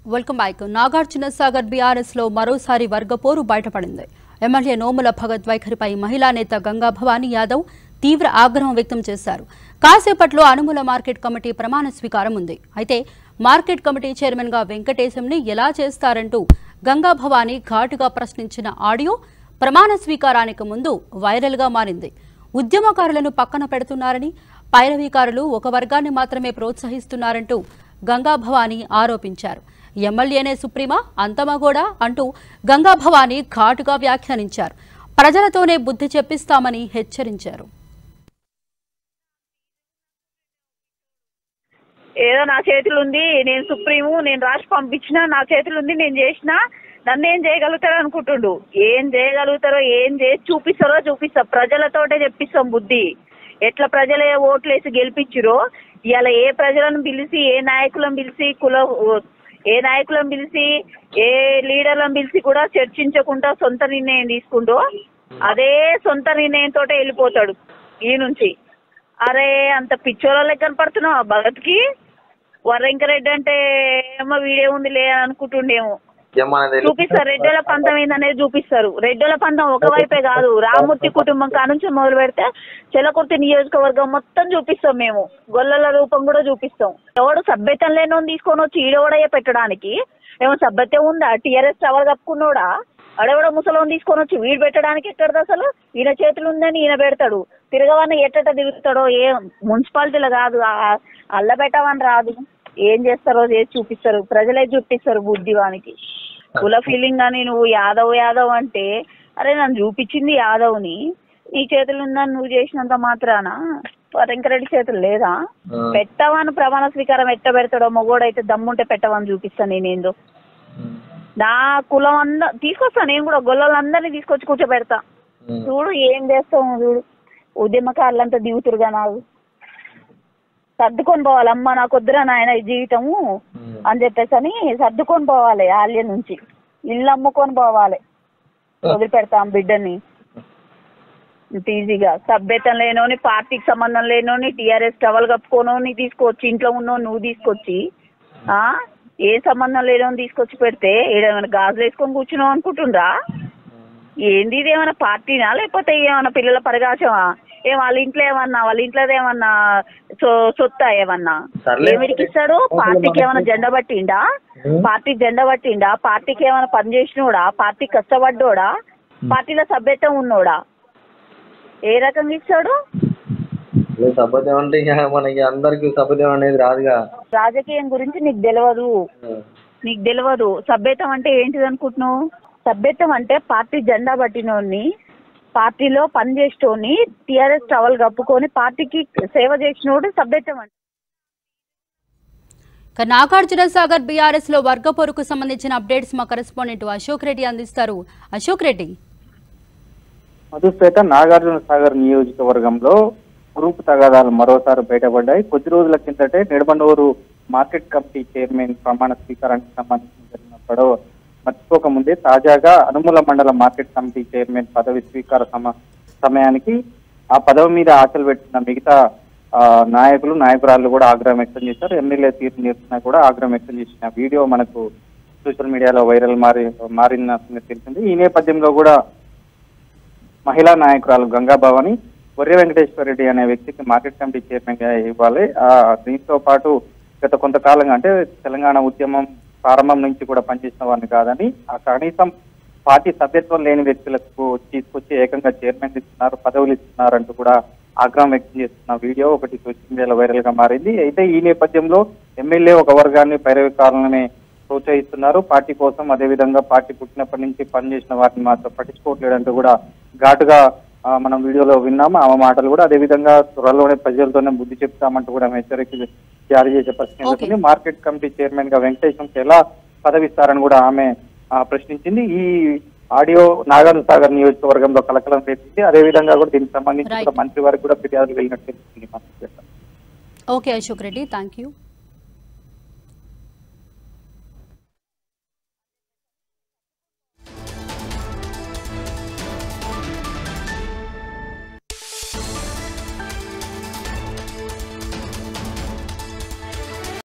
Welcome back Nagarjuna Sagar BRS లో మరోసారి వర్గపోరు బయటపడింది ఎమ్మెల్యే నోముల భగత్ వైఖరిపై మహిళా నేత గంగా భవానీ యాదవ్ తీవ్ర ఆగ్రహం వ్యక్తం చేశారు కాసేపట్లో అనుమూల మార్కెట్ కమిటీ ప్రమాణ స్వీకారం ఉంది అయితే మార్కెట్ కమిటీ చైర్మన్ గా వెంకటేశంని ఎలా చేస్తారంటూ గంగా భవానీ ఘాటుగా ప్రశ్నించిన ఆడియో ప్రమాణ స్వీకారానికి ముందు వైరల్ గా మారింది ఉద్యమకారులను పక్కన పెడుతున్నారని పైరవీకారులు ఒక వర్గాన్ని మాత్రమే ప్రోత్సహిస్తున్నారంటూ గంగా భవానీ ఆరోపించారు ఎమ్మెల్యేనే సుప్రీమా అంతమగోడా అంటూ గంగా భవానీ ఘాటుగా వ్యాఖ్యానించారు ప్రజలతోనే బుద్ధి చెప్పిస్తామని హెచ్చరించారు ఏదో నా చేతులు ఉంది నేను సుప్రీము నేను రాసి పంపించిన నా చేతులు ఉంది నేను చేసిన నన్ను ఏం చేయగలుగుతారో అనుకుంటుండు ఏం చేయగలుగుతారో ఏం చేసి చూపిస్తారో చూపిస్తా ప్రజలతోటే చెప్పిస్తాం బుద్ధి ఎట్లా ప్రజలే ఓట్లేసి గెలిపించిరో ఇవాళ ఏ ప్రజలను పిలిచి ఏ నాయకులను పిలిచి కుల ఏ నాయకులను పిలిచి ఏ లీడర్లను పిలిచి కూడా చర్చించకుండా సొంత నిర్ణయం తీసుకుంటూ అదే సొంత నిర్ణయంతో వెళ్ళిపోతాడు ఈ నుంచి అరే అంత పిచ్చోళ్ళ లెక్క కనపడుతున్నావు భగత్కి వరంకరెడ్డి అంటే ఏమో వీడియో ఉంది లే అని అనుకుంటుండేమో ఏమన్నది చూపిస్తారు రెడ్డోల పంతం ఏందనేది చూపిస్తారు రెడ్డోల పంతం ఒకవైపే కాదు రామూర్తి కుటుంబం కానుంచి మొదలు పెడితే చెలకుర్తి నియోజకవర్గం మొత్తం చూపిస్తాం మేము గొల్లల రూపం కూడా చూపిస్తాం ఎవడు సభ్యతం లేనోని తీసుకొని వచ్చి ఈడోడయ్యే పెట్టడానికి ఏమో సభ్యత ఉందా టీఆర్ఎస్ టవర్ కప్పుకున్నోడా అడవడ ముసలోని తీసుకొని వచ్చి వీడు పెట్టడానికి ఎక్కడది అసలు ఈయన చేతులు ఉందని ఈయన పెడతాడు తిరగవన్న ఎట్టట తిరుగుతాడో ఏ మున్సిపాలిటీలో కాదు ఆ- అల్ల పెట్టవని రాదు ఏం చేస్తారో చేసి చూపిస్తారు ప్రజలే చూపిస్తారు బుద్ధి వానికి కుల ఫీలింగ్ అని నువ్వు యాదవ్ యాదవ్ అంటే అరే నన్ను చూపించింది యాదవ్ని నీ చేతులు ఉందని నువ్వు చేసినంత మాత్రాన వెంకరెడ్డి చేతులు లేదా పెట్టవని ప్రమాణ స్వీకారం ఎట్ట పెడతాడో మొగోడైతే దమ్ముంటే పెట్టవని చూపిస్తాను నేనేందో నా కులం అంద తీసుకొస్తా నేను కూడా గొల్లలందరినీ తీసుకొచ్చి కూర్చోబెడతా చూడు ఏం చేస్తావు చూడు ఉద్యమకారులంతా దిగుతురుగా నాకు సర్దుకొని పోవాలి అమ్మ నాకు వద్దురా నాయన ఈ జీవితము అని చెప్పేసి అని సర్దుకొని పోవాలి ఆలయం నుంచి ఇల్లు అమ్ముకొని పోవాలి వదిలిపెడతాం బిడ్డని ఇంత ఈజీగా సభ్యతం లేనోని పార్టీకి సంబంధం లేనోని టీఆర్ఎస్ టవల్ కప్పుకోనోని తీసుకొచ్చి ఇంట్లో ఉన్నోని నువ్వు తీసుకొచ్చి ఆ ఏ సంబంధం లేనోని తీసుకొచ్చి పెడితే ఏడేమైనా గాజులు వేసుకొని కూర్చున్నావు అనుకుంటుండ్రా ఏంది ఇది ఏమైనా పార్టీనా లేకపోతే ఏమైనా పిల్లల పరిగాచమా ఏం వాళ్ళ ఇంట్లో ఏమన్నా వాళ్ళ ఇంట్లో ఏమన్నా సో సొత్తా ఏమన్నా సర్లే. ఏమిడికి ఇస్తాడు పార్టీకి ఏమైనా జెండా పట్టిండా పార్టీకి జెండా పట్టిండా పార్టీకి ఏమైనా పని చేసినోడా పార్టీ కష్టపడ్డోడా పార్టీలో సభ్యత్వం ఉన్నోడా ఏ రకంగా ఇస్తాడు సభ్యతం అంటే ఇక మనకి అందరికి సభ్యతం అనేది రాదుగా రాజకీయం గురించి నీకు తెలియదు నీకు తెలియదు సభ్యత్వం అంటే ఏంటిది అనుకుంటున్నావు సభ్యత్వం అంటే పార్టీ జెండా పట్టినోడిని పార్టీలో పని చేసేటోని టీఆర్ఎస్ టవల్ కప్పుకొని పార్టీకి సేవ చేసినోడు సభ్యత్వం అంటే ఇక నాగార్జున సాగర్ బీఆర్ఎస్ లో వర్గపోరుకు సంబంధించిన అప్డేట్స్ మా కరెస్పాండెంట్ అశోక్ రెడ్డి అందిస్తారు అశోక్ రెడ్డి మధుపేట నాగార్జున సాగర్ నియోజకవర్గంలో గ్రూప్ తగాదాలు మరోసారి బయటపడ్డాయి కొద్ది రోజుల కిందటే నిడబండూరు మార్కెట్ కమిటీ చైర్మన్ ప్రమాణ స్వీకారానికి సంబంధించి జరిగిన గొడవ మర్చిపోక ముందే తాజాగా అనుమూల మండల మార్కెట్ కమిటీ చైర్మన్ పదవి స్వీకార సమ సమయానికి ఆ పదవి మీద ఆశలు పెట్టిన మిగతా ఆ, నాయకులు నాయకురాళ్ళు కూడా ఆగ్రహం వ్యక్తం చేశారు ఎమ్మెల్యే తీర్పు నిరసన కూడా ఆగ్రహం వ్యక్తం చేసిన వీడియో మనకు సోషల్ మీడియాలో వైరల్ మారి మారిన సంగతి తెలిసింది ఈ నేపథ్యంలో కూడా మహిళా నాయకురాలు గంగా భవాని బొర్రె వెంకటేశ్వర రెడ్డి అనే వ్యక్తికి మార్కెట్ కమిటీ చైర్మన్ గా ఇవ్వాలి ఆ దీంతో పాటు గత కొంతకాలంగా అంటే తెలంగాణ ఉద్యమం ప్రారంభం నుంచి కూడా పనిచేసిన వారిని కాదని ఆ కనీసం పార్టీ సభ్యత్వం లేని వ్యక్తులకు తీసుకొచ్చి ఏకంగా చైర్మన్ ఇస్తున్నారు పదవులు ఇస్తున్నారు అంటూ కూడా ఆగ్రహం వ్యక్తం చేస్తున్న వీడియో ఒకటి సోషల్ మీడియాలో వైరల్ గా మారింది అయితే ఈ నేపథ్యంలో ఎమ్మెల్యే ఒక వర్గాన్ని పైరవికారులనే ప్రోత్సహిస్తున్నారు పార్టీ కోసం అదేవిధంగా పార్టీ పుట్టినప్పటి నుంచి పనిచేసిన వారిని మాత్రం పట్టించుకోవట్లేదంటూ కూడా ఘాటుగా ఆ, మనం వీడియోలో విన్నాము ఆమె మాటలు కూడా అదేవిధంగా త్వరలోనే ప్రజలతోనే బుద్ధి చెప్తామంటూ కూడా ఆమె హెచ్చరిక జారీ చేసే పరిస్థితి Okay. నెలకొంది. మార్కెట్ కమిటీ చైర్మన్ గా వెంకటేశ్వరంకి ఎలా పదవిస్తారని కూడా ఆమె ఆ, ప్రశ్నించింది ఈ ఆడియో నాగార్జున సాగర్ నియోజకవర్గంలో కలకలం రేపింది అదేవిధంగా కూడా దీనికి సంబంధించి Right. కూడా మంత్రి వారికి కూడా ఫిర్యాదులు వెళ్ళినట్టు తెలిసింది మనకి. Okay Ashok Reddy thank you